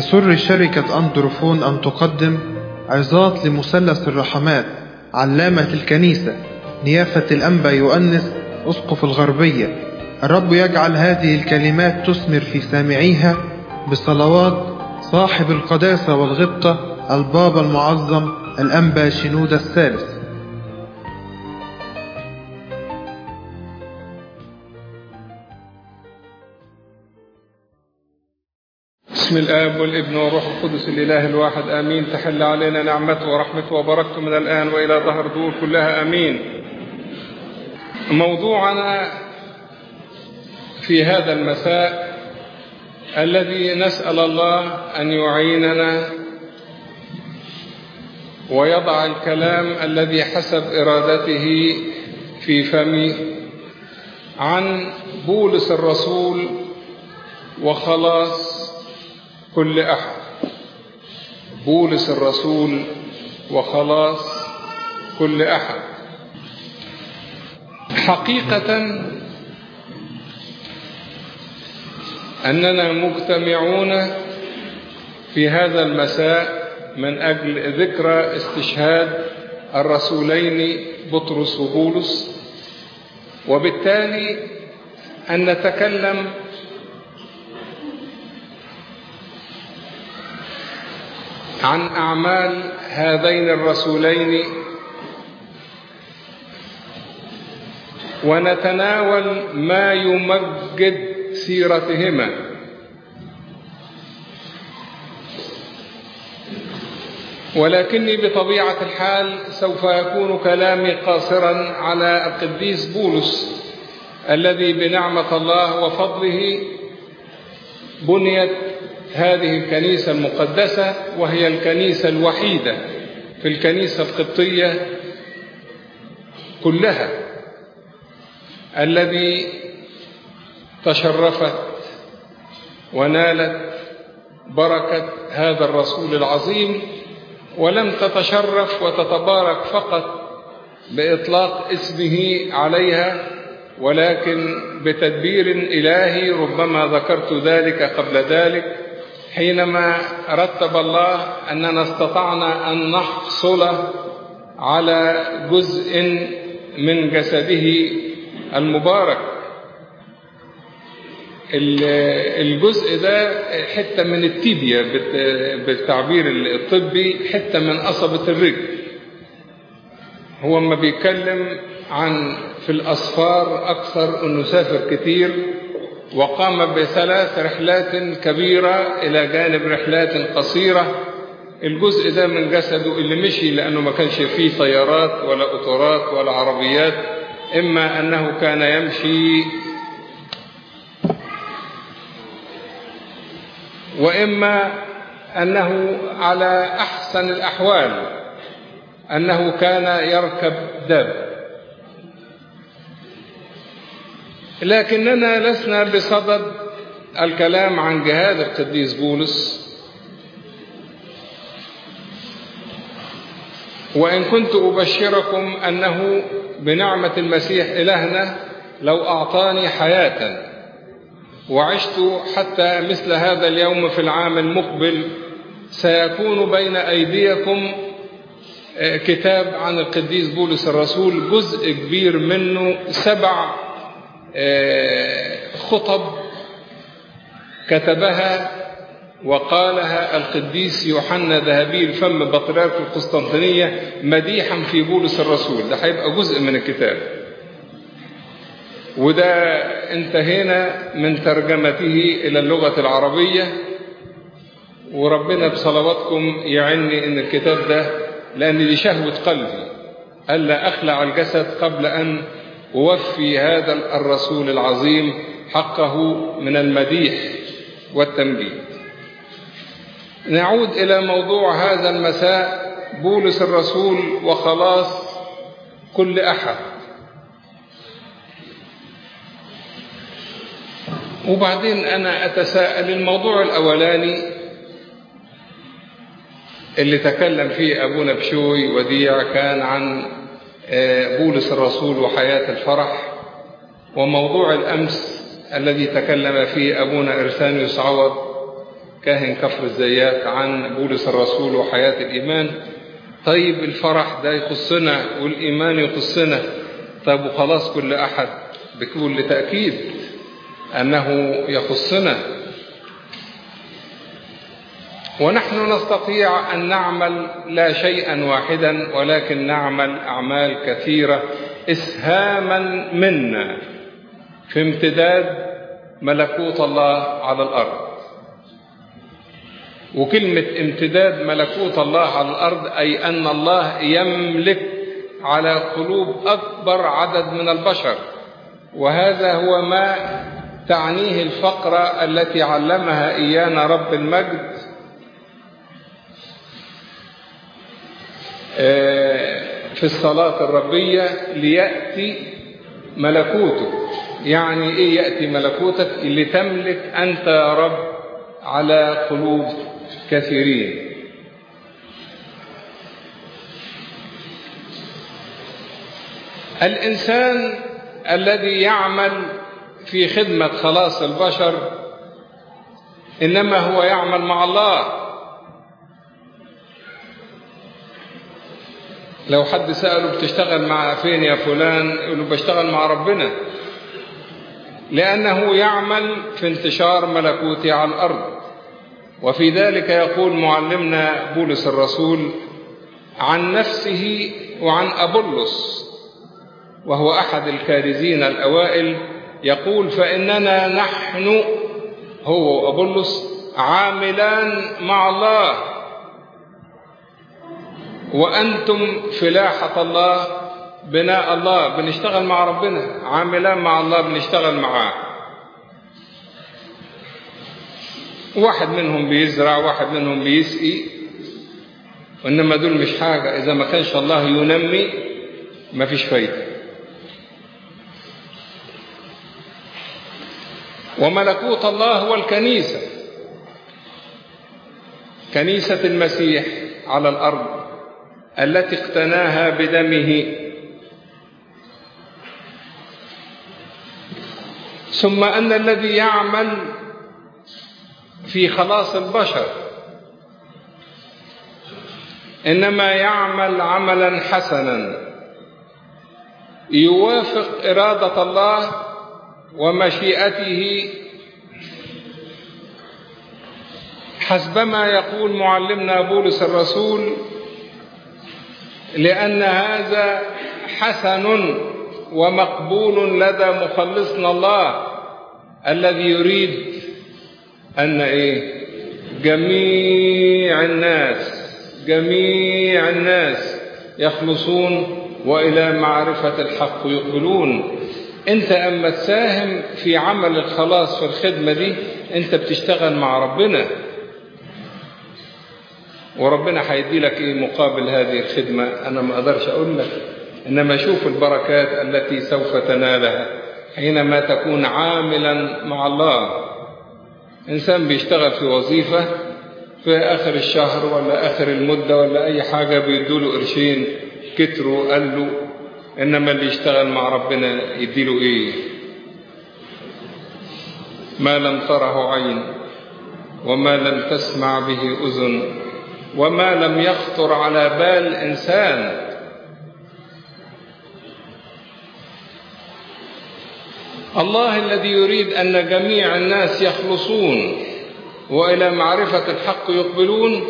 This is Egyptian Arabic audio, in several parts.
يسر شركة أندروفون أن تقدم عظات لمثلث الرحمات علامة الكنيسة نيافة الأنبا يؤنس أسقف الغربية الرب يجعل هذه الكلمات تثمر في سامعيها بصلوات صاحب القداسة والغبطة البابا المعظم الأنبا شنودة الثالث بسم الآب والابن والروح القدس الإله الواحد آمين تحل علينا نعمته ورحمته وبركته من الآن وإلى ظهر دور كلها آمين موضوعنا في هذا المساء الذي نسأل الله أن يعيننا ويضع الكلام الذي حسب إرادته في فمي عن بولس الرسول وخلاص كل أحد بولس الرسول وخلاص كل أحد حقيقة أننا مجتمعون في هذا المساء من أجل ذكرى استشهاد الرسولين بطرس وبولس وبالتالي أن نتكلم عن أعمال هذين الرسولين ونتناول ما يمجد سيرتهما ولكني بطبيعة الحال سوف يكون كلامي قاصرا على القديس بولس الذي بنعمة الله وفضله بنيت هذه الكنيسة المقدسة وهي الكنيسة الوحيدة في الكنيسة القبطية كلها الذي تشرفت ونالت بركة هذا الرسول العظيم ولم تتشرف وتتبارك فقط بإطلاق اسمه عليها ولكن بتدبير إلهي ربما ذكرت ذلك قبل ذلك حينما رتب الله أننا استطعنا أن نحصل على جزء من جسده المبارك الجزء ده حتة من التيبيا بالتعبير الطبي حتة من قصبة الرجل هو ما بيتكلم عن في الأصفار أكثر أنه سافر كتير وقام بثلاث رحلات كبيرة إلى جانب رحلات قصيرة الجزء ده من جسده اللي مشي لأنه ما كانش فيه طيارات ولا قطارات ولا عربيات إما أنه كان يمشي وإما أنه على أحسن الأحوال أنه كان يركب داب لكننا لسنا بصدد الكلام عن جهاد القديس بولس وإن كنت أبشركم أنه بنعمة المسيح إلهنا لو أعطاني حياة وعشت حتى مثل هذا اليوم في العام المقبل سيكون بين أيديكم كتاب عن القديس بولس الرسول جزء كبير منه سبع خطب كتبها وقالها القديس يوحنا ذهبي الفم بطريرك القسطنطينية مديحا في بولس الرسول ده هيبقى جزء من الكتاب وده انتهينا من ترجمته إلى اللغة العربية وربنا بصلواتكم يعني ان الكتاب ده لأن دي شهوة قلبي ألا أخلع الجسد قبل أن أوفي هذا الرسول العظيم حقه من المديح والتنبيه نعود إلى موضوع هذا المساء بولس الرسول وخلاص كل أحد وبعدين أنا أتساءل الموضوع الأولاني اللي تكلم فيه أبونا بشوي وديع كان عن بولس الرسول وحياة الفرح وموضوع الأمس الذي تكلم فيه أبونا إرسانيوس عوض كاهن كفر الزيات عن بولس الرسول وحياة الإيمان طيب الفرح ده يخصنا والإيمان يخصنا طيب وخلاص كل أحد بكل تأكيد أنه يخصنا ونحن نستطيع أن نعمل لا شيئا واحدا ولكن نعمل أعمال كثيرة إسهاما منا في امتداد ملكوت الله على الأرض وكلمة امتداد ملكوت الله على الأرض أي أن الله يملك على قلوب أكبر عدد من البشر وهذا هو ما تعنيه الفقرة التي علمها إيانا رب المجد في الصلاة الربية ليأتي ملكوته يعني إيه يأتي ملكوتك لتملك أنت يا رب على قلوب كثيرين الإنسان الذي يعمل في خدمة خلاص البشر إنما هو يعمل مع الله لو حد سأله بتشتغل مع فين يا فلان يقول له بشتغل مع ربنا لأنه يعمل في انتشار ملكوته على الأرض وفي ذلك يقول معلمنا بولس الرسول عن نفسه وعن أبولس وهو أحد الكارزين الأوائل يقول فإننا نحن هو وأبولس عاملان مع الله وأنتم فلاحة الله بناء الله بنشتغل مع ربنا عاملان مع الله بنشتغل معاه واحد منهم بيزرع واحد منهم بيسقي وإنما دول مش حاجة إذا ما كانش الله ينمي ما فيش فايدة وملكوت الله هو الكنيسة كنيسة المسيح على الأرض التي اقتناها بدمه ثم أن الذي يعمل في خلاص البشر إنما يعمل عملا حسنا يوافق إرادة الله ومشيئته حسبما يقول معلمنا بولس الرسول لأن هذا حسن ومقبول لدى مخلصنا الله الذي يريد أن إيه جميع الناس جميع الناس يخلصون وإلى معرفة الحق يقبلون أنت أما تساهم في عمل الخلاص في الخدمة دي أنت بتشتغل مع ربنا وربنا هيدي لك ايه مقابل هذه الخدمة انا ما اقدرش اقول لك انما شوف البركات التي سوف تنالها حينما تكون عاملا مع الله انسان بيشتغل في وظيفة في اخر الشهر ولا اخر المدة ولا اي حاجة بيدوله قرشين كتروا قال له انما اللي يشتغل مع ربنا يديله ايه ما لم تره عين وما لم تسمع به اذن وما لم يخطر على بال إنسان الله الذي يريد أن جميع الناس يخلصون وإلى معرفة الحق يقبلون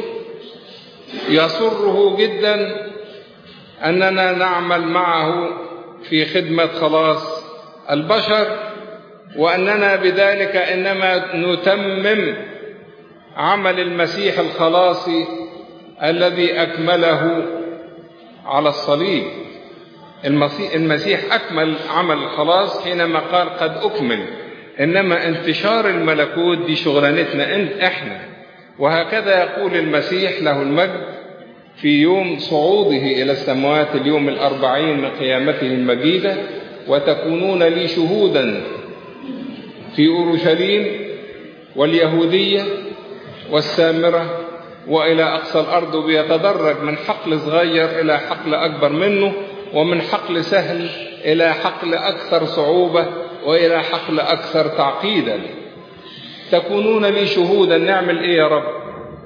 يسره جدا أننا نعمل معه في خدمة خلاص البشر وأننا بذلك إنما نتمم عمل المسيح الخلاصي الذي أكمله على الصليب المسيح أكمل عمل الخلاص حينما قال قد أكمل إنما انتشار الملكوت دي شغلانتنا إحنا وهكذا يقول المسيح له المجد في يوم صعوده إلى السماوات اليوم الأربعين من قيامته المجيدة وتكونون لي شهودا في أورشليم واليهودية والسامرة وإلى أقصى الأرض بيتدرج من حقل صغير إلى حقل أكبر منه ومن حقل سهل إلى حقل أكثر صعوبة وإلى حقل أكثر تعقيدا تكونون لي شهودا نعمل ايه يا رب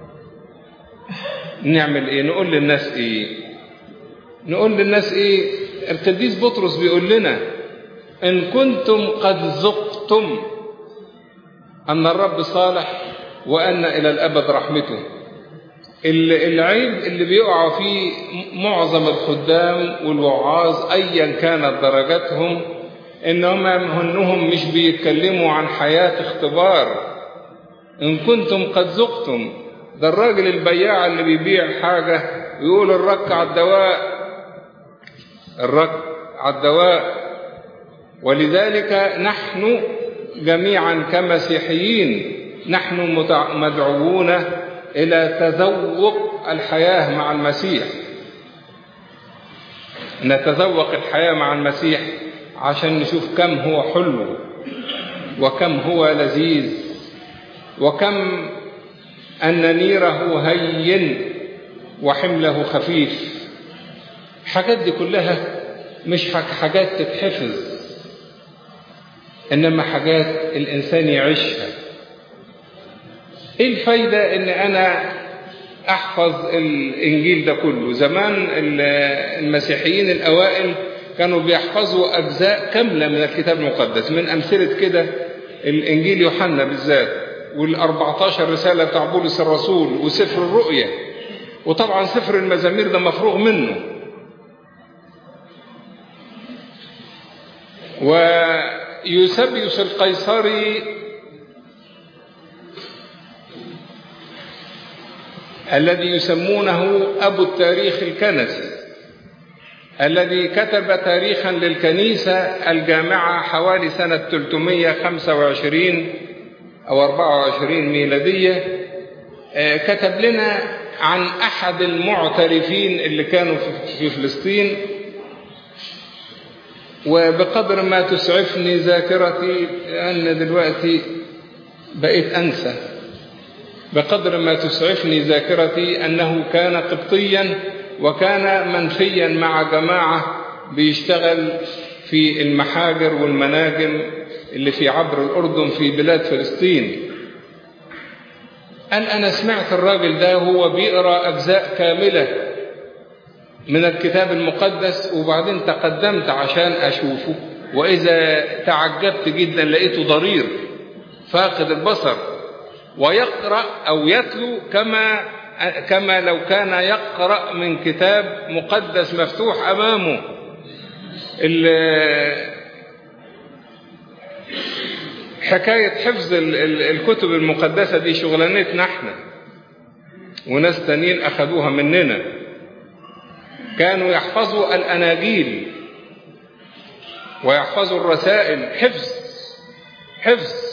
نعمل ايه نقول للناس ايه نقول للناس ايه القديس بطرس بيقول لنا ان كنتم قد ذقتم ان الرب صالح وان الى الابد رحمته العيب اللي بيقع فيه معظم الخدام والوعاظ ايا كانت درجاتهم انهم انهم مش بيتكلموا عن حياه اختبار ان كنتم قد ذقتم ده الراجل البياع اللي بيبيع حاجه يقول الرك على الدواء الرك على الدواء ولذلك نحن جميعا كمسيحيين نحن مدعوون إلى تذوق الحياة مع المسيح نتذوق الحياة مع المسيح عشان نشوف كم هو حلو وكم هو لذيذ وكم أن نيره هين وحمله خفيف الحاجات دي كلها مش حاجات تتحفظ إنما حاجات الإنسان يعيشها ايه الفايدة ان انا احفظ الانجيل ده كله زمان المسيحيين الاوائل كانوا بيحفظوا اجزاء كاملة من الكتاب المقدس من امثلة كده الانجيل يوحنا بالذات وال14 رسالة بتاع بولس الرسول وسفر الرؤيا وطبعا سفر المزامير ده مفروغ منه ويوسبيوس القيصري الذي يسمونه أبو التاريخ الكنسي الذي كتب تاريخا للكنيسة الجامعة حوالي سنة 325 أو 24 ميلادية كتب لنا عن أحد المعترفين اللي كانوا في فلسطين وبقدر ما تسعفني ذاكرتي لأن دلوقتي بقيت أنسى بقدر ما تسعفني ذاكرتي أنه كان قبطيا وكان منفيا مع جماعة بيشتغل في المحاجر والمناجم اللي في عبر الأردن في بلاد فلسطين قال أنا سمعت الراجل ده هو بيقرأ أجزاء كاملة من الكتاب المقدس وبعدين تقدمت عشان أشوفه وإذا تعجبت جدا لقيته ضرير فاقد البصر ويقرأ أو يتلو كما كما لو كان يقرأ من كتاب مقدس مفتوح أمامه حكاية حفظ الكتب المقدسة دي شغلانتنا احنا وناس تانيين أخذوها مننا كانوا يحفظوا الأناجيل ويحفظوا الرسائل حفظ حفظ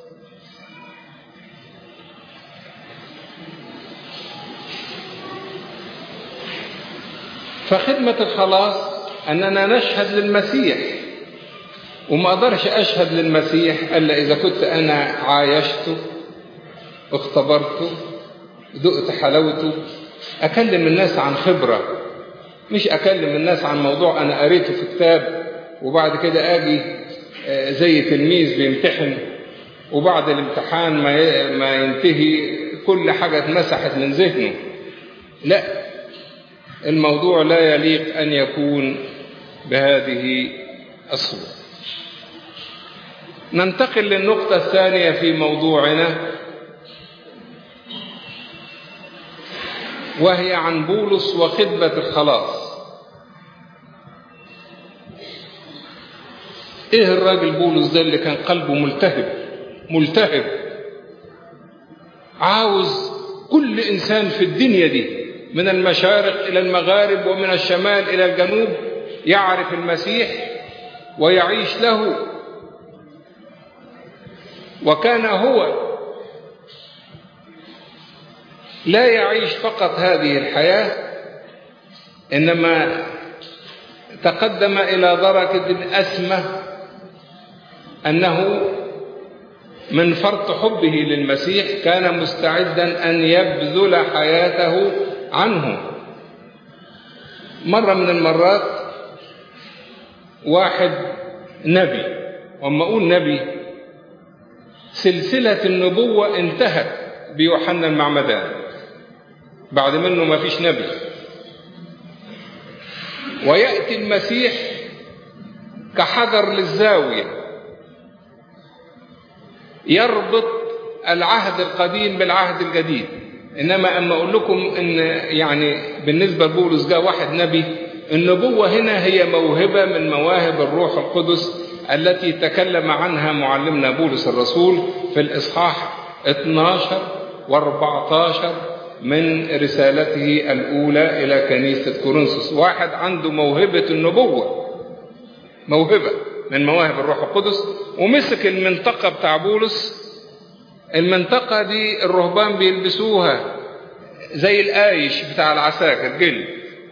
فخدمة الخلاص أننا نشهد للمسيح وما أقدرش أشهد للمسيح إلا إذا كنت أنا عايشته اختبرته دقت حلاوته أكلم الناس عن خبرة مش أكلم الناس عن موضوع أنا قريته في كتاب وبعد كده أجي زي تلميذ بيمتحن وبعد الامتحان ما ينتهي كل حاجة اتمسحت من ذهنه لا الموضوع لا يليق أن يكون بهذه الصورة ننتقل للنقطة الثانية في موضوعنا وهي عن بولس وخدمة الخلاص ايه الراجل بولس ده اللي كان قلبه ملتهب ملتهب عاوز كل انسان في الدنيا دي من المشارق الى المغارب ومن الشمال الى الجنوب يعرف المسيح ويعيش له وكان هو لا يعيش فقط هذه الحياه انما تقدم الى درجه اسمى انه من فرط حبه للمسيح كان مستعدا ان يبذل حياته عنه مره من المرات واحد نبي وما اقول نبي سلسلة النبوة انتهت بيوحنا المعمدان بعد منه ما فيش نبي ويأتي المسيح كحجر للزاوية يربط العهد القديم بالعهد الجديد إنما أما أقول لكم إن يعني بالنسبة لبولس جاء واحد نبي النبوة هنا هي موهبة من مواهب الروح القدس التي تكلم عنها معلمنا بولس الرسول في الإصحاح 12 و14 من رسالته الأولى إلى كنيسة كورنثوس واحد عنده موهبة النبوة موهبة من مواهب الروح القدس ومسك المنطقة بتاع بولس المنطقة دي الرهبان بيلبسوها زي الآيش بتاع العساكر جلد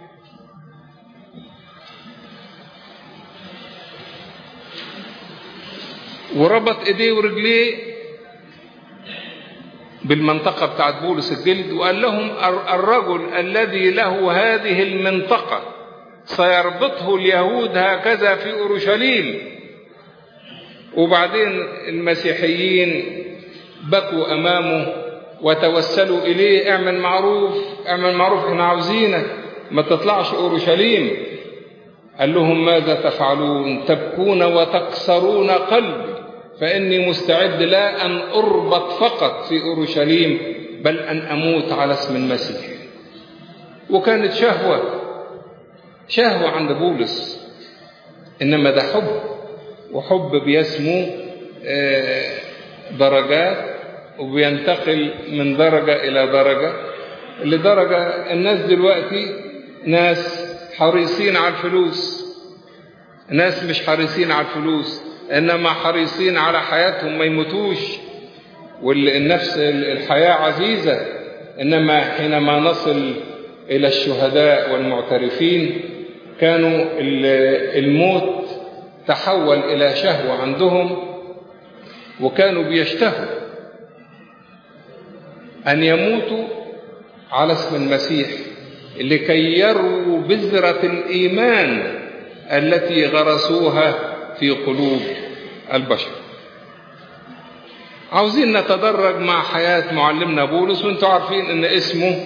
وربط ايديه ورجليه بالمنطقة بتاعت بولس الجلد وقال لهم الرجل الذي له هذه المنطقة سيربطه اليهود هكذا في أورشليم وبعدين المسيحيين بكوا أمامه وتوسلوا إليه اعمل معروف اعمل معروف احنا عاوزينك ما تطلعش أورشليم قال لهم ماذا تفعلون تبكون وتكسرون قلبي فإني مستعد لا أن أربط فقط في أورشليم بل أن أموت على اسم المسيح وكانت شهوة شهوة عند بولس إنما ده حب وحب بيسمو درجات وبينتقل من درجة إلى درجة لدرجة الناس دلوقتي ناس حريصين على الفلوس ناس مش حريصين على الفلوس إنما حريصين على حياتهم ما يموتوش والنفس الحياة عزيزة إنما حينما نصل إلى الشهداء والمعترفين كانوا الموت تحول إلى شهوة عندهم وكانوا بيشتهوا أن يموتوا على اسم المسيح لكي يروا بذرة الإيمان التي غرسوها في قلوب البشر عاوزين نتدرج مع حياة معلمنا بولس وانتم عارفين ان اسمه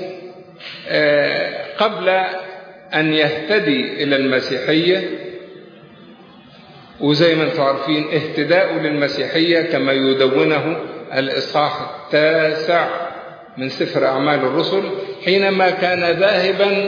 قبل ان يهتدي الى المسيحية وزي ما انتم عارفين اهتداءه للمسيحية كما يدونه الإصحاح التاسع من سفر أعمال الرسل حينما كان ذاهبا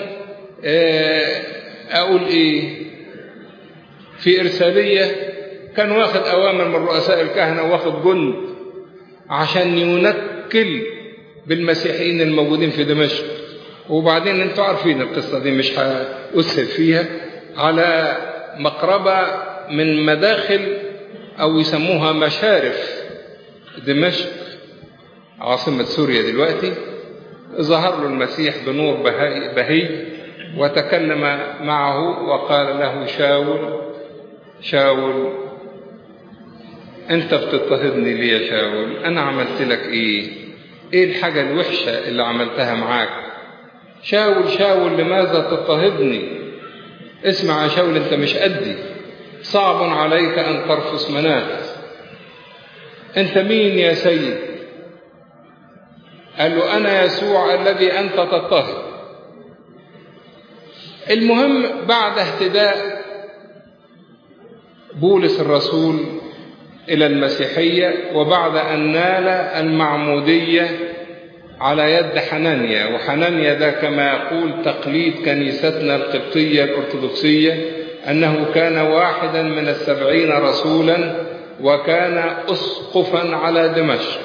أقول إيه في إرسالية كان واخد أوامر من رؤساء الكهنة واخد جند عشان ينكل بالمسيحيين الموجودين في دمشق وبعدين انتوا عارفين القصة دي مش هأسهل فيها على مقربة من مداخل أو يسموها مشارف دمشق عاصمة سوريا دلوقتي ظهر له المسيح بنور بهي, بهي وتكلم معه وقال له شاول شاول انت بتضطهدني ليه يا شاول انا عملت لك ايه ايه الحاجة الوحشة اللي عملتها معاك شاول شاول لماذا تضطهدني اسمع يا شاول انت مش قدي صعب عليك ان ترفس منات انت مين يا سيد قال له انا يسوع الذي انت تضطهد المهم بعد اهتداء بولس الرسول إلى المسيحية وبعد أن نال المعمودية على يد حنانيا وحنانيا ده كما يقول تقليد كنيستنا القبطية الأرثوذكسية أنه كان واحدا من السبعين رسولا وكان أسقفا على دمشق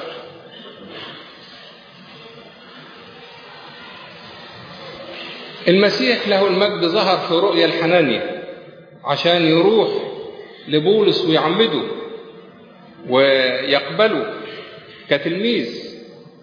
المسيح له المجد ظهر في رؤيا الحنانيا عشان يروح لبولس ويعمده ويقبله كتلميذ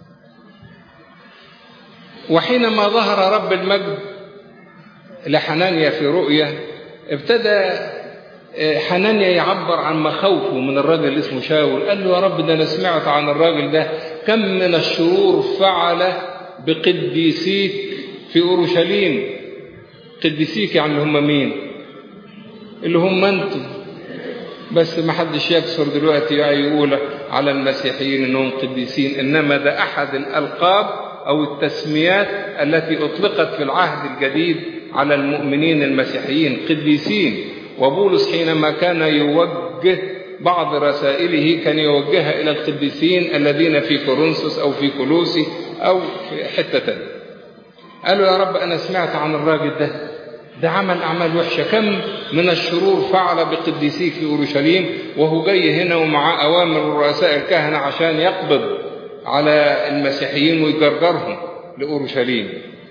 وحينما ظهر رب المجد لحنانيا في رؤيا ابتدى حنانيا يعبر عن مخاوفه من الراجل اللي اسمه شاول قال له يا رب ده انا سمعت عن الراجل ده كم من الشرور فعل بقديسيك في اورشليم قديسيك يعني اللي هم مين اللي هم انتم بس ما حدش يكسر دلوقتي يقول على المسيحيين أنهم قديسين إنما ده أحد الألقاب أو التسميات التي أطلقت في العهد الجديد على المؤمنين المسيحيين قديسين وبولس حينما كان يوجه بعض رسائله كان يوجهها إلى القديسين الذين في كورنثوس أو في كولوسي أو في حتة تانية قالوا يا رب أنا سمعت عن الراجل ده ده عمل أعمال وحشة كم من الشرور فعل بقديسيك في أورشليم وهو جاي هنا ومعاه أوامر رؤساء الكهنة عشان يقبض على المسيحيين ويجرجرهم لأورشليم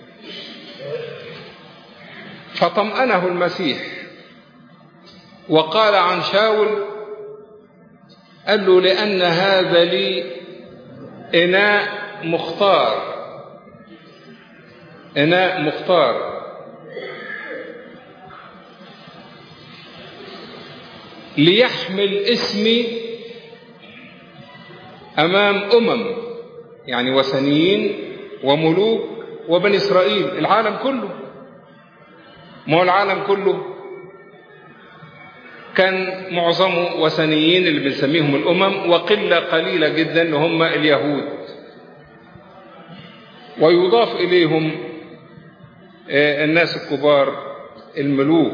فطمأنه المسيح وقال عن شاول قال له لأن هذا لي إناء مختار إناء مختار ليحمل اسمي أمام أمم يعني وثنيين وملوك وبني إسرائيل العالم كله ما هو العالم كله كان معظمه وثنيين اللي بنسميهم الأمم وقلة قليلة جدا اللي هم اليهود ويضاف إليهم الناس الكبار الملوك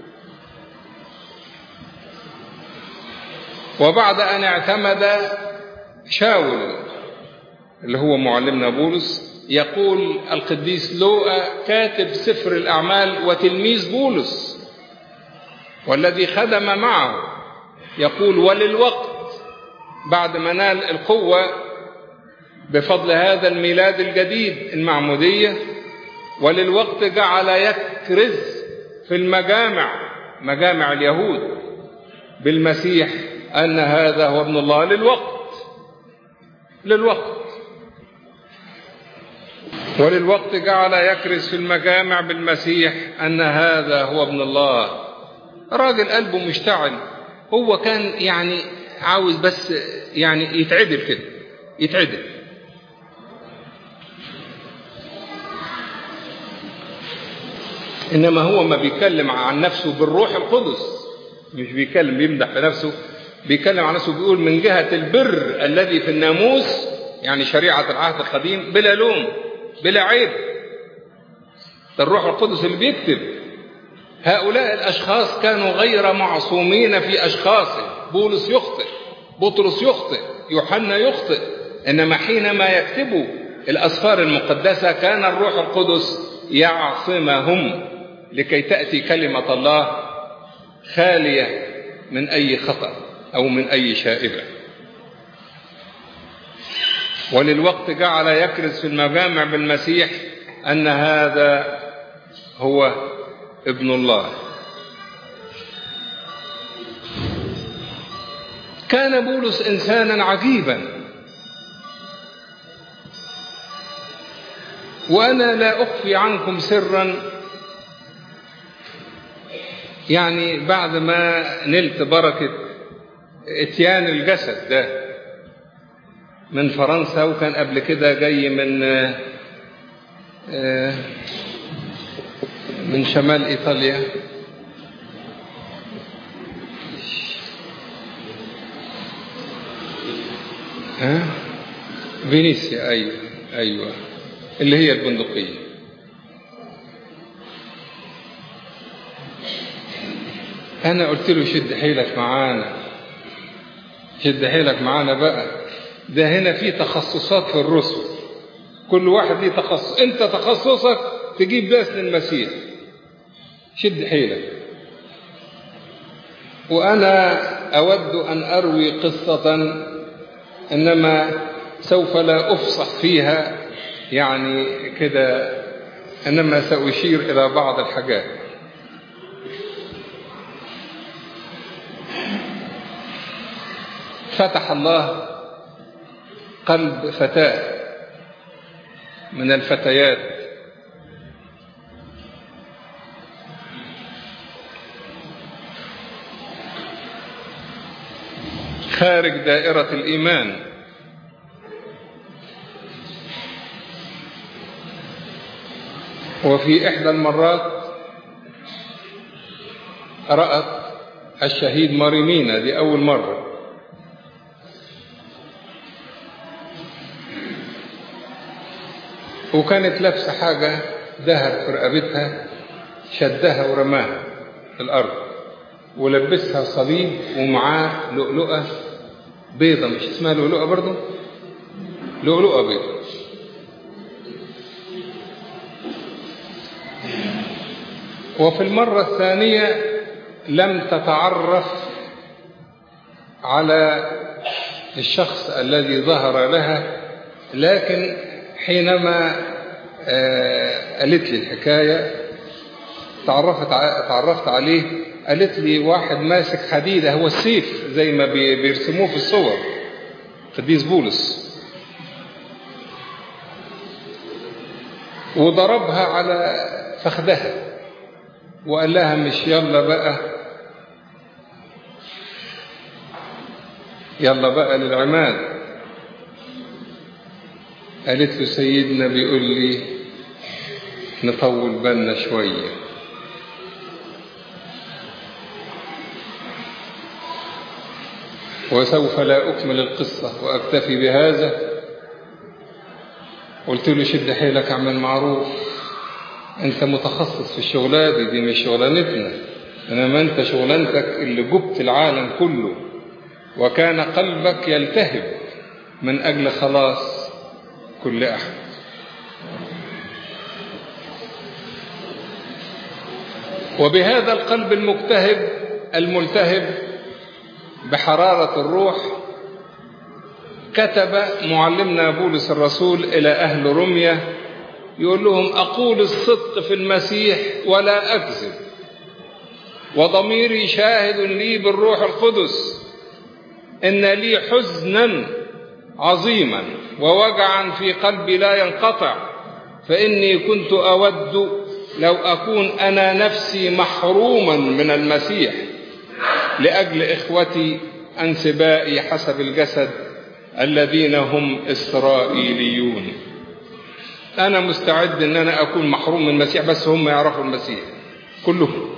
وبعد أن اعتمد شاول اللي هو معلمنا بولس يقول القديس لوقا كاتب سفر الأعمال وتلميذ بولس والذي خدم معه يقول وللوقت بعد ما نال القوة بفضل هذا الميلاد الجديد المعمودية وللوقت جعل يكرز في المجامع مجامع اليهود بالمسيح أن هذا هو ابن الله للوقت للوقت وللوقت جعل يكرز في المجامع بالمسيح أن هذا هو ابن الله راجل قلبه مشتعل هو كان يعني عاوز بس يعني يتعدل كده يتعدل إنما هو ما بيتكلم عن نفسه بالروح القدس مش بيتكلم بيمدح في نفسه بيتكلم عن نفسه بيقول من جهة البر الذي في الناموس يعني شريعة العهد القديم بلا لوم بلا عيب ده الروح القدس اللي بيكتب هؤلاء الأشخاص كانوا غير معصومين في أشخاصهم بولس يخطئ بطرس يخطئ يوحنا يخطئ إنما حينما يكتبوا الأسفار المقدسة كان الروح القدس يعصمهم لكي تأتي كلمة الله خالية من أي خطأ أو من أي شائبة وللوقت جعل يكرز في المجامع بالمسيح أن هذا هو ابن الله كان بولس إنسانا عجيبا وأنا لا أخفي عنكم سرا يعني بعد ما نلت بركة اتيان الجسد ده من فرنسا وكان قبل كده جاي من من شمال إيطاليا ها فينيسيا أيوة أيوة اللي هي البندقية أنا قلت له شد حيلك معانا شد حيلك معانا بقى ده هنا في تخصصات في الرسل كل واحد ليه تخصص انت تخصصك تجيب بأس للمسيح شد حيلك وأنا أود أن أروي قصة إنما سوف لا أفصح فيها يعني كده إنما سأشير إلى بعض الحاجات فتح الله قلب فتاة من الفتيات خارج دائرة الإيمان وفي إحدى المرات رأت الشهيد ماريمينا دي أول مرة وكانت لابسة حاجة ذهب في رقبتها شدها ورماها في الأرض ولبسها صليب ومعاه لؤلؤة بيضة مش اسمها لؤلؤة برضه لؤلؤة بيضة وفي المرة الثانية لم تتعرف على الشخص الذي ظهر لها لكن حينما قالت لي الحكاية تعرفت تعرفت عليه قالت لي واحد ماسك حديدة هو السيف زي ما بيرسموه في الصور قديس بولس وضربها على فخذها وقال لها مش يلا بقى يلا بقى للعماد قالت له سيدنا بيقول لي نطول بالنا شوية وسوف لا أكمل القصة وأكتفي بهذا قلت له شد حيلك اعمل معروف انت متخصص في الشغلات دي, دي مش شغلانتنا انما انت شغلانتك اللي جبت العالم كله وكان قلبك يلتهب من اجل خلاص كل احد وبهذا القلب المجتهد الملتهب بحرارة الروح كتب معلمنا بولس الرسول إلى أهل روميا يقول لهم أقول الصدق في المسيح ولا أكذب وضميري شاهد لي بالروح القدس إن لي حزنا عظيما ووجعا في قلبي لا ينقطع فإني كنت أود لو أكون أنا نفسي محروما من المسيح لأجل إخوتي أنسبائي حسب الجسد الذين هم إسرائيليون أنا مستعد أن أنا أكون محروم من المسيح بس هم يعرفوا المسيح كلهم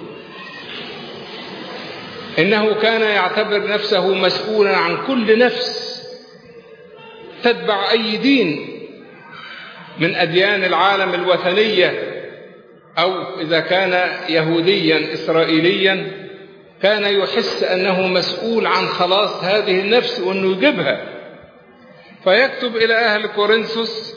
إنه كان يعتبر نفسه مسؤولا عن كل نفس تتبع أي دين من أديان العالم الوثنية أو إذا كان يهوديا إسرائيليا كان يحس أنه مسؤول عن خلاص هذه النفس وأنه يجيبها فيكتب إلى أهل كورنثوس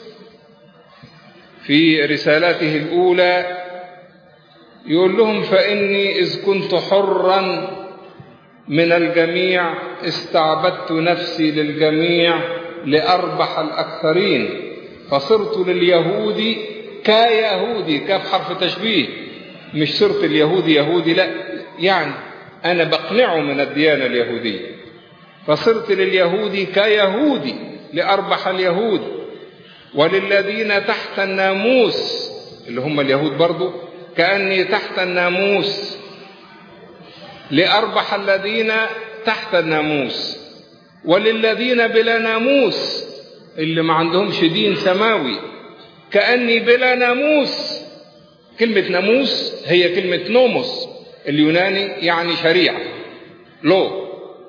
في رسالته الأولى يقول لهم فإني إذ كنت حرا من الجميع استعبدت نفسي للجميع لأربح الأكثرين فصرت لليهود كيهودي كاف حرف تشبيه مش صرت اليهودي يهودي لا يعني أنا بقنعه من الديانة اليهودية فصرت لليهود كيهودي لأربح اليهود وللذين تحت الناموس اللي هم اليهود برضو كأني تحت الناموس لأربح الذين تحت الناموس وللذين بلا ناموس اللي ما عندهمش دين سماوي كأني بلا ناموس كلمة ناموس هي كلمة نوموس اليوناني يعني شريعة لو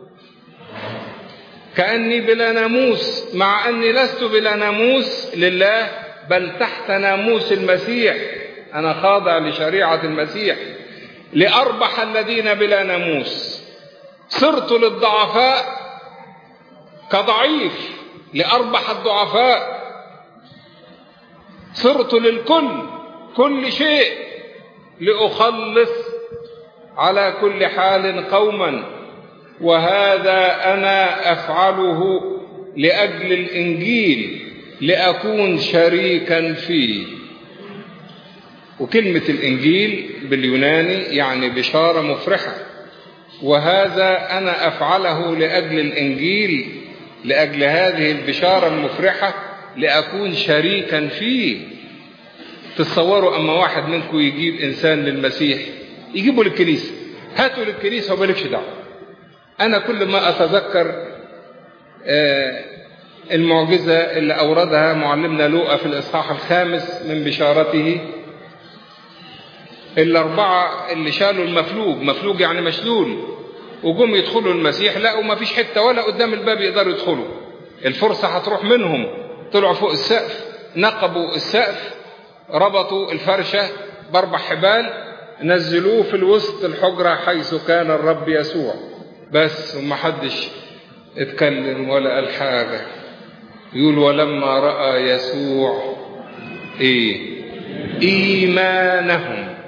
كأني بلا ناموس مع أني لست بلا ناموس لله بل تحت ناموس المسيح أنا خاضع لشريعة المسيح لأربح الذين بلا ناموس صرت للضعفاء كضعيف لأربح الضعفاء صرت للكل كل شيء لأخلص على كل حال قوما وهذا أنا أفعله لأجل الإنجيل لأكون شريكا فيه وكلمة الإنجيل باليوناني يعني بشارة مفرحة وهذا أنا أفعله لأجل الإنجيل لأجل هذه البشارة المفرحة لأكون شريكا فيه تتصوروا أما واحد منكم يجيب إنسان للمسيح يجيبه للكنيسة هاتوا للكنيسة ومالكش دعوة أنا كل ما أتذكر المعجزة اللي أوردها معلمنا لوقا في الإصحاح الخامس من بشارته الأربعة اللي شالوا المفلوج مفلوج يعني مشلول وجم يدخلوا المسيح لقوا ما فيش حتة ولا قدام الباب يقدروا يدخلوا الفرصة هتروح منهم طلعوا فوق السقف نقبوا السقف ربطوا الفرشة بأربع حبال نزلوه في الوسط الحجرة حيث كان الرب يسوع بس ومحدش اتكلم ولا قال حاجة يقول ولما رأى يسوع ايه ايمانهم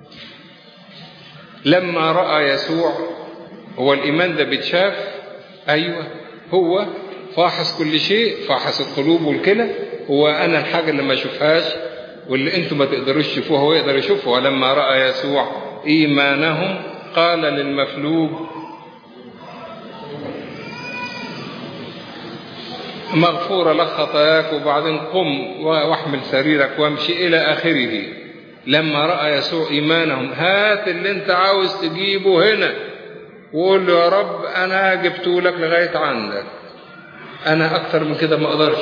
لما رأى يسوع هو الايمان ده بيتشاف ايوه هو فاحص كل شيء فاحص القلوب والكلى هو انا الحاجه اللي ما اشوفهاش واللي انتم ما تقدروش تشوفوها هو يقدر يشوفها ولما راى يسوع ايمانهم قال للمفلوج مغفورة لك خطاياك وبعدين قم واحمل سريرك وامشي إلى آخره لما رأى يسوع إيمانهم هات اللي انت عاوز تجيبه هنا وقول له يا رب أنا جبته لك لغاية عندك أنا أكتر من كده ما أقدرش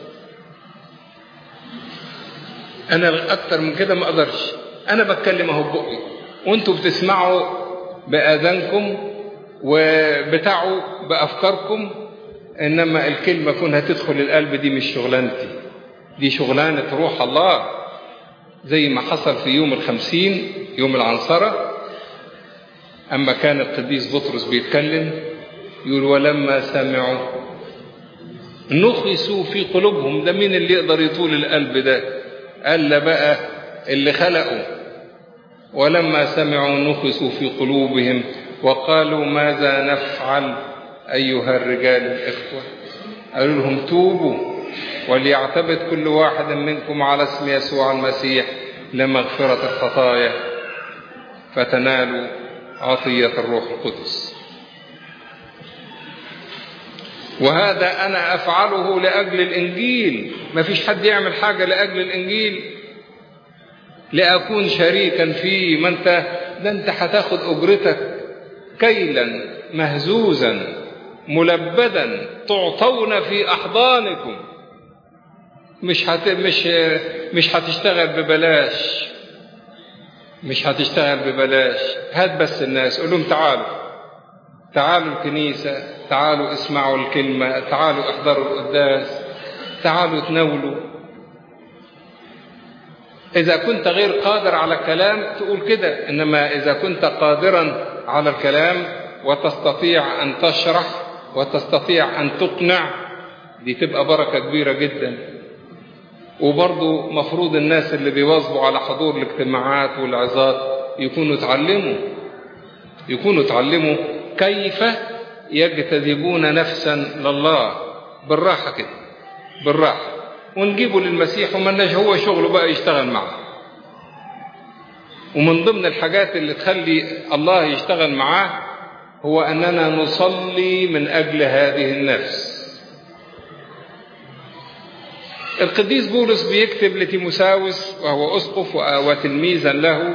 أنا أكتر من كده ما أقدرش أنا بتكلم أهو ببقي وأنتوا بتسمعوا بآذانكم وبتاعوا بأفكاركم إنما الكلمة كونها تدخل القلب دي مش شغلانتي دي شغلانة روح الله زي ما حصل في يوم الخمسين يوم العنصرة أما كان القديس بطرس بيتكلم يقول ولما سمعوا نخسوا في قلوبهم ده مين اللي يقدر يطول القلب ده قال لا بقى اللي خلقوا ولما سمعوا نخسوا في قلوبهم وقالوا ماذا نفعل أيها الرجال الإخوة قالوا لهم توبوا وليعتبد كل واحد منكم على اسم يسوع المسيح لمغفرة الخطايا فتنالوا عطية الروح القدس وهذا أنا أفعله لأجل الإنجيل ما فيش حد يعمل حاجة لأجل الإنجيل لأكون شريكا فيه ما أنت ده أنت هتاخد أجرتك كيلا مهزوزا ملبدا تعطون في أحضانكم مش هت... مش مش هتشتغل ببلاش مش هتشتغل ببلاش هات بس الناس قول لهم تعالوا تعالوا الكنيسة تعالوا اسمعوا الكلمة تعالوا احضروا القداس تعالوا تناولوا إذا كنت غير قادر على الكلام تقول كده إنما إذا كنت قادرا على الكلام وتستطيع أن تشرح وتستطيع أن تقنع دي تبقى بركة كبيرة جدا وبرضو مفروض الناس اللي بيواظبوا على حضور الاجتماعات والعظات يكونوا تعلموا يكونوا تعلموا كيف يجتذبون نفسا لله بالراحة كده بالراحة ونجيبه للمسيح وملناش هو شغله بقى يشتغل معه ومن ضمن الحاجات اللي تخلي الله يشتغل معاه هو أننا نصلي من أجل هذه النفس القديس بولس بيكتب لتيموساوس وهو أسقف وتلميذا له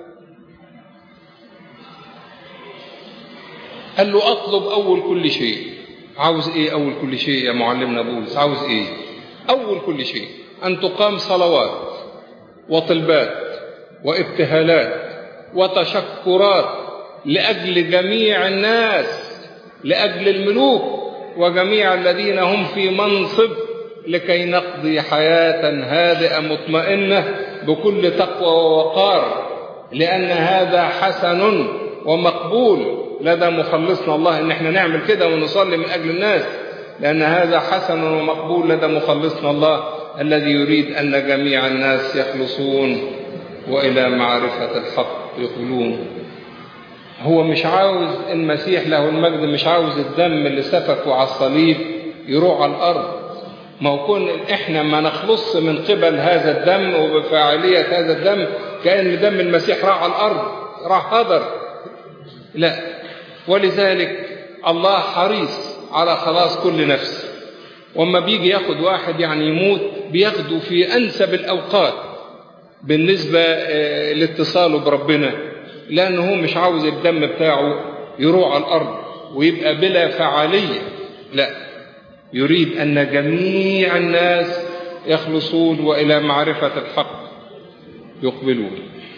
قال له أطلب أول كل شيء عاوز إيه أول كل شيء يا معلمنا بولس عاوز إيه أول كل شيء أن تقام صلوات وطلبات وابتهالات وتشكرات لأجل جميع الناس لأجل الملوك وجميع الذين هم في منصب لكي نقضي حياة هادئة مطمئنة بكل تقوى ووقار لأن هذا حسن ومقبول لدى مخلصنا الله إن احنا نعمل كده ونصلي من أجل الناس لأن هذا حسن ومقبول لدى مخلصنا الله الذي يريد أن جميع الناس يخلصون وإلى معرفة الحق يقولون هو مش عاوز المسيح له المجد مش عاوز الدم اللي سفكه على الصليب يروح على الأرض ما هو كون احنا ما نخلص من قبل هذا الدم وبفاعلية هذا الدم كأن دم المسيح راح على الأرض راح هدر لا ولذلك الله حريص على خلاص كل نفس وما بيجي ياخد واحد يعني يموت بياخده في أنسب الأوقات بالنسبة لاتصاله بربنا لأنه هو مش عاوز الدم بتاعه يروح على الأرض ويبقى بلا فعالية لا يريد أن جميع الناس يخلصون وإلى معرفة الحق يقبلون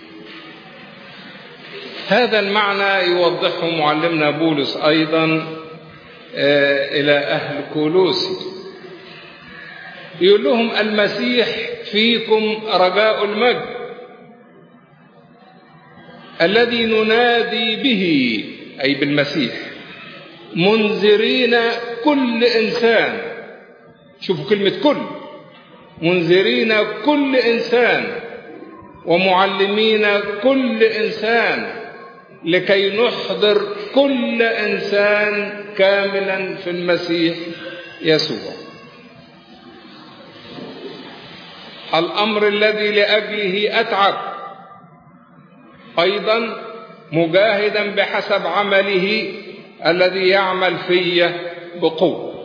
هذا المعنى يوضحه معلمنا بولس أيضا إلى أهل كولوسي يقول لهم المسيح فيكم رجاء المجد الذي ننادي به أي بالمسيح منذرين كل إنسان شوفوا كلمة كل منذرين كل إنسان ومعلمين كل إنسان لكي نحضر كل إنسان كاملا في المسيح يسوع الأمر الذي لأجله أتعب أيضا مجاهدا بحسب عمله الذي يعمل في بقوة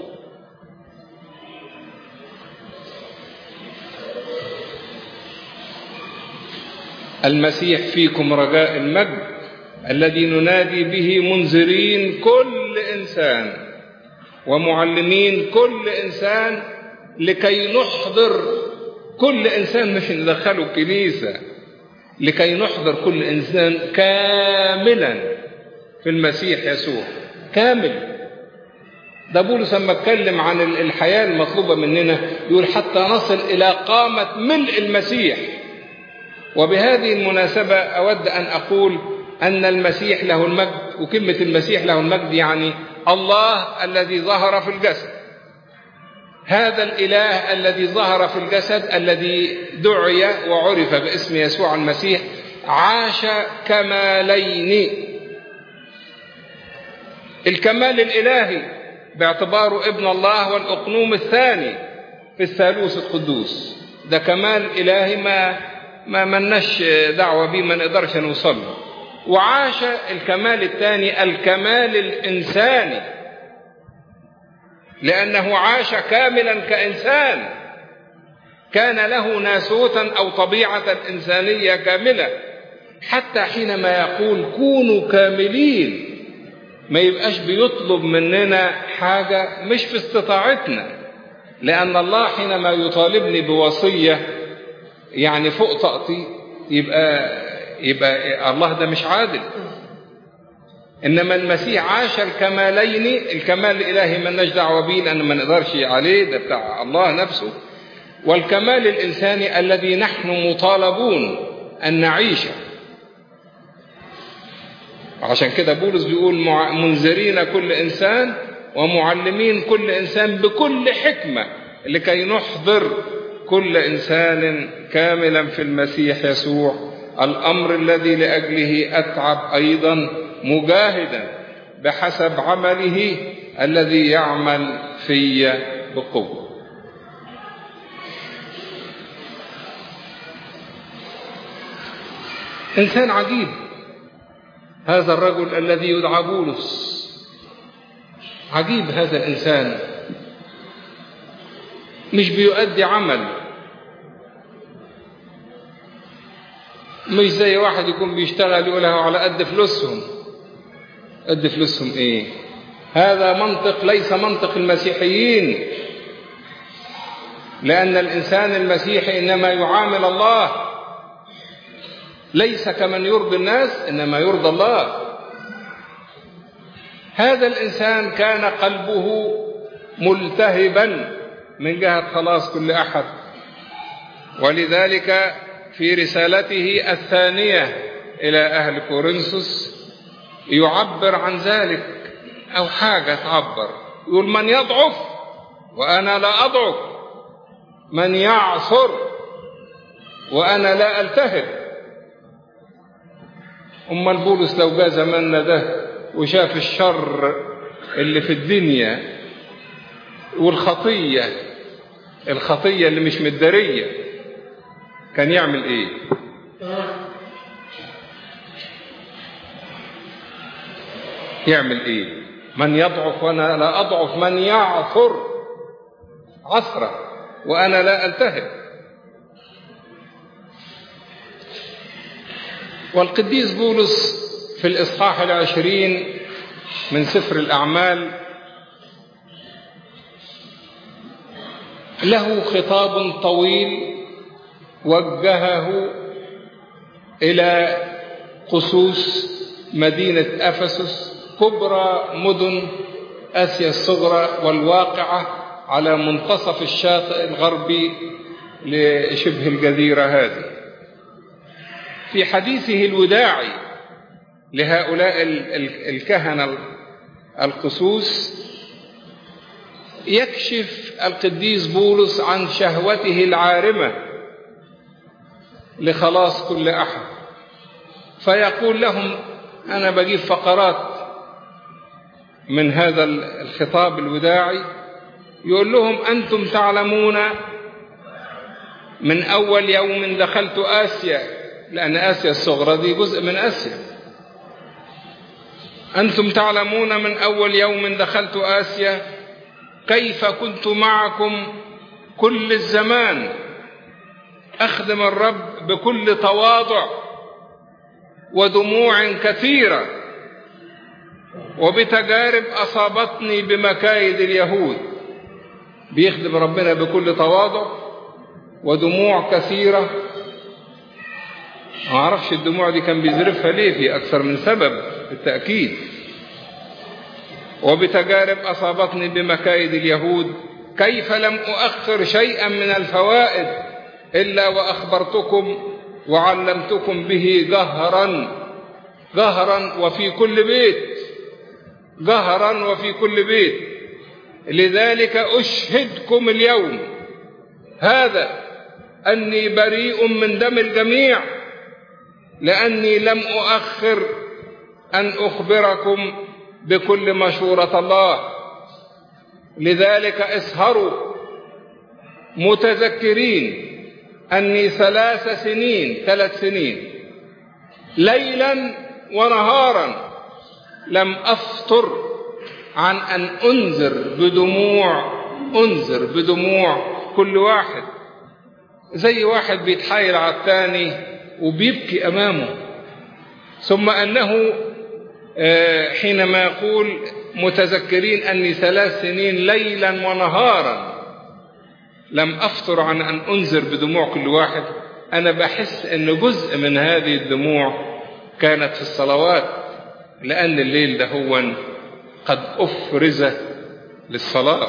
المسيح فيكم رجاء المجد الذي ننادي به منذرين كل إنسان ومعلمين كل إنسان لكي نحضر كل إنسان مش ندخله الكنيسة لكي نحضر كل إنسان كاملا في المسيح يسوع كامل ده بولس لما اتكلم عن الحياة المطلوبة مننا يقول حتى نصل إلى قامة ملء المسيح وبهذه المناسبة أود أن أقول أن المسيح له المجد وكلمة المسيح له المجد يعني الله الذي ظهر في الجسد هذا الإله الذي ظهر في الجسد الذي دعي وعرف باسم يسوع المسيح عاش كمالين الكمال الإلهي باعتباره ابن الله والأقنوم الثاني في الثالوث القدوس ده كمال إلهي ما ما مناش دعوة بيه ما نقدرش نوصل له وعاش الكمال الثاني الكمال الإنساني لأنه عاش كاملا كإنسان كان له ناسوتا أو طبيعة إنسانية كاملة حتى حينما يقول كونوا كاملين ما يبقاش بيطلب مننا حاجة مش في استطاعتنا لأن الله حينما يطالبني بوصية يعني فوق طاقتي يبقى يبقى الله ده مش عادل انما المسيح عاش الكمالين الكمال الالهي ما دعوه بيه لان ما نقدرش عليه ده بتاع الله نفسه والكمال الانساني الذي نحن مطالبون ان نعيشه عشان كده بولس بيقول منذرين كل انسان ومعلمين كل انسان بكل حكمه لكي نحضر كل انسان كاملا في المسيح يسوع الامر الذي لاجله اتعب ايضا مجاهدا بحسب عمله الذي يعمل في بقوه انسان عجيب هذا الرجل الذي يدعى بولس عجيب هذا الانسان مش بيؤدي عمل مش زي واحد يكون بيشتغل يقولها على قد فلوسهم قد فلوسهم ايه هذا منطق ليس منطق المسيحيين لأن الإنسان المسيحي إنما يعامل الله ليس كمن يرضي الناس إنما يرضى الله هذا الإنسان كان قلبه ملتهبا من جهة خلاص كل أحد ولذلك في رسالته الثانية إلى أهل كورنثوس يعبر عن ذلك أو حاجة تعبر يقول من يضعف وأنا لا أضعف من يعصر وأنا لا ألتهب أمال بولس لو جاء زماننا ده وشاف الشر اللي في الدنيا والخطية الخطية اللي مش مدارية كان يعمل ايه يعمل ايه من يضعف وانا لا اضعف من يعثر عثرة وانا لا التهب والقديس بولس في الاصحاح العشرين من سفر الاعمال له خطاب طويل وجهه الى قصوص مدينه افسس كبرى مدن اسيا الصغرى والواقعه على منتصف الشاطئ الغربي لشبه الجزيرة هذه في حديثه الوداعي لهؤلاء الكهنة القسوس يكشف القديس بولس عن شهوته العارمة لخلاص كل أحد فيقول لهم أنا بجيب فقرات من هذا الخطاب الوداعي يقول لهم أنتم تعلمون من أول يوم دخلت آسيا لأن آسيا الصغرى دي جزء من آسيا أنتم تعلمون من أول يوم دخلت آسيا كيف كنت معكم كل الزمان أخدم الرب بكل تواضع ودموع كثيرة وبتجارب أصابتني بمكايد اليهود بيخدم ربنا بكل تواضع ودموع كثيرة ما أعرفش الدموع دي كان بيزرفها ليه في أكثر من سبب بالتأكيد وبتجارب أصابتني بمكايد اليهود كيف لم أؤخر شيئا من الفوائد إلا وأخبرتكم وعلمتكم به جهرا جهرا وفي كل بيت جهرا وفي كل بيت لذلك أشهدكم اليوم هذا أني بريء من دم الجميع لأني لم أؤخر أن أخبركم بكل مشورة الله لذلك اسهروا متذكرين أني ثلاث سنين ثلاث سنين ليلا ونهارا لم أفطر عن أن أنذر بدموع أنذر بدموع كل واحد زي واحد بيتحايل على الثاني وبيبكي أمامه ثم أنه حينما يقول متذكرين أني ثلاث سنين ليلا ونهارا لم أفطر عن أن أنذر بدموع كل واحد أنا بحس أن جزء من هذه الدموع كانت في الصلوات لأن الليل ده هو قد أفرز للصلاة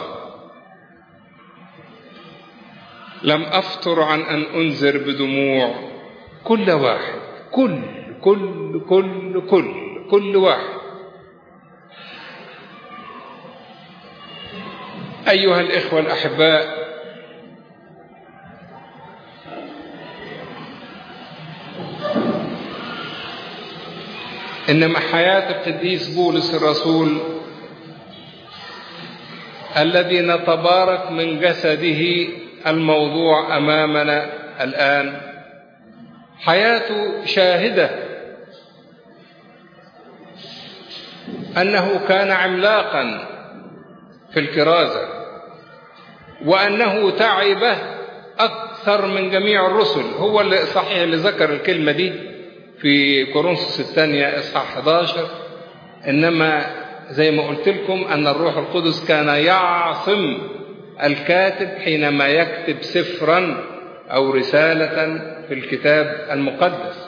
لم أفطر عن أن أنذر بدموع كل واحد كل كل كل كل كل واحد أيها الإخوة الأحباء إنما حياة القديس بولس الرسول الذي نتبارك من جسده الموضوع أمامنا الآن حياته شاهدة أنه كان عملاقا في الكرازة وأنه تعب أكثر من جميع الرسل هو اللي صحيح اللي ذكر الكلمة دي في كورنثوس الثانية إصحاح 11 إنما زي ما قلت لكم أن الروح القدس كان يعصم الكاتب حينما يكتب سفرا أو رسالة في الكتاب المقدس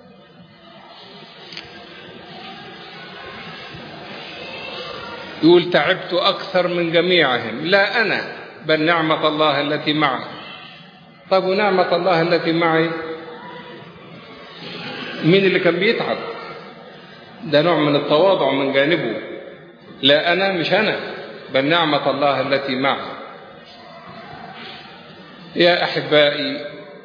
يقول تعبت أكثر من جميعهم لا أنا بل نعمة الله التي معي طب ونعمة الله التي معي مين اللي كان بيتعب ده نوع من التواضع من جانبه لا أنا مش أنا بل نعمة الله التي معي يا أحبائي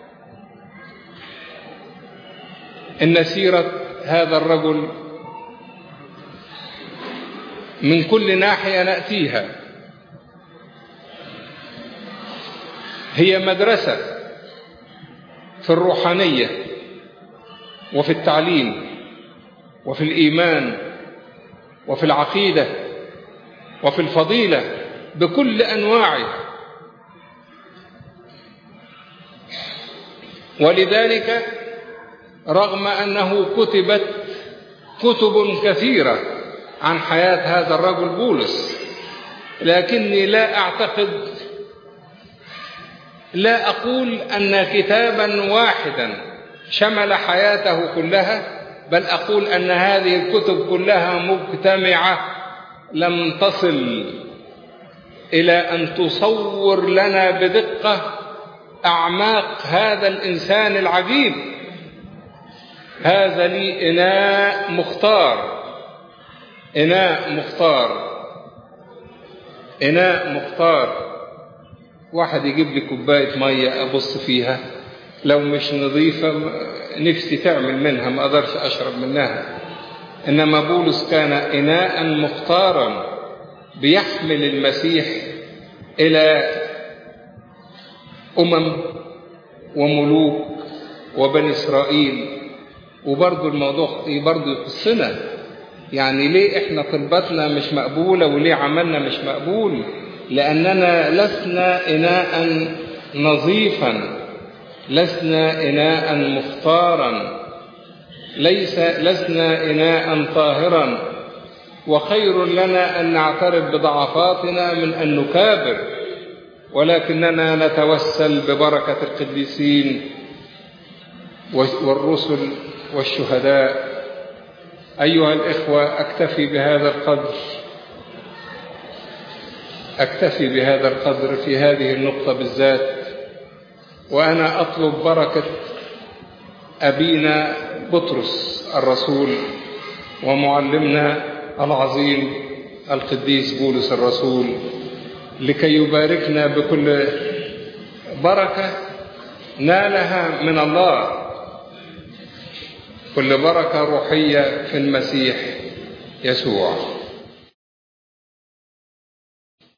إن سيرة هذا الرجل من كل ناحية نأتيها هي مدرسة في الروحانية وفي التعليم وفي الإيمان وفي العقيدة وفي الفضيلة بكل أنواعها ولذلك رغم أنه كتبت كتب كثيرة عن حياة هذا الرجل بولس لكني لا أعتقد لا أقول أن كتابا واحدا شمل حياته كلها بل أقول أن هذه الكتب كلها مجتمعة لم تصل إلى أن تصور لنا بدقة أعماق هذا الإنسان العجيب هذا لي إناء مختار إناء مختار إناء مختار واحد يجيب لي كوباية مية أبص فيها لو مش نظيفة نفسي تعمل منها ما أقدرش أشرب منها إنما بولس كان إناء مختارا بيحمل المسيح إلى أمم وملوك وبني إسرائيل وبرضه الموضوع برضه يخصنا يعني ليه احنا طلباتنا مش مقبولة وليه عملنا مش مقبول لأننا لسنا إناء نظيفا لسنا إناء مختارا ليس لسنا إناء طاهرا وخير لنا أن نعترف بضعفاتنا من أن نكابر ولكننا نتوسل ببركة القديسين والرسل والشهداء أيها الإخوة أكتفي بهذا القدر أكتفي بهذا القدر في هذه النقطة بالذات وأنا أطلب بركة أبينا بطرس الرسول ومعلمنا العظيم القديس بولس الرسول لكي يباركنا بكل بركة نالها من الله كل بركة روحية في المسيح يسوع